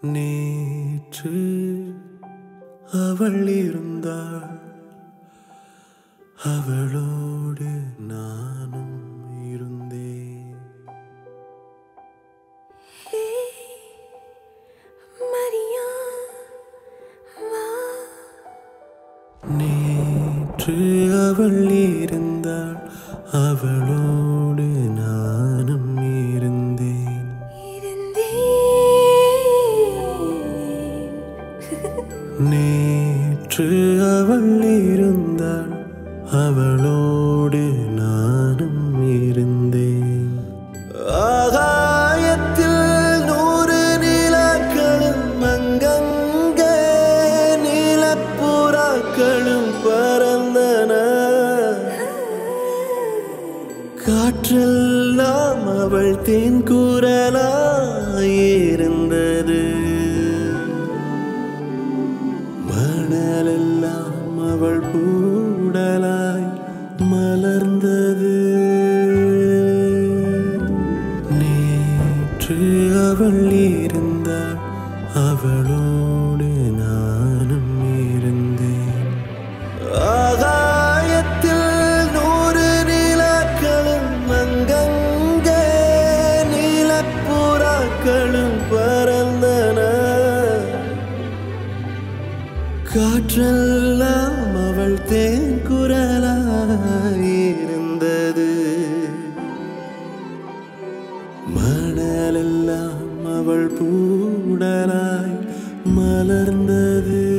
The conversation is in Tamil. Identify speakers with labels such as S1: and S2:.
S1: நேற்று அவள் இருந்தாள் அவளோடு நானும் இருந்தேன்
S2: மரியா வா
S1: நேற்று அவள் இருந்தாள் அவளோடு நானும் இருந்தேன்
S2: இருந்தேன்
S1: நேற்று அவள் இருந்தாள் அவளோடு நானும் இருந்தேன் ஆகாயத்தில் நூறு நிலக்களும் அங்கங்கே நீலப்புறாக்களும் பறந்தன காற்றெல்லாம் அவள் தேன் கூறலாயிருந்தது மணலெல்லாம் அவள் பூடலாய் மலர்ந்தது நேற்று அவள் இருந்தாள் அவளோடு நானும் இருந்தேன் ஆகாயத்தில் நூறு நிலக்களும் அங்கங்கே நீலப்புறாக்களும் பறந்தன காற்றெல்லாம் அவள் தேன் குரலாயிருந்தது மணலெல்லாம் அவள் பூடலாய் மலர்ந்தது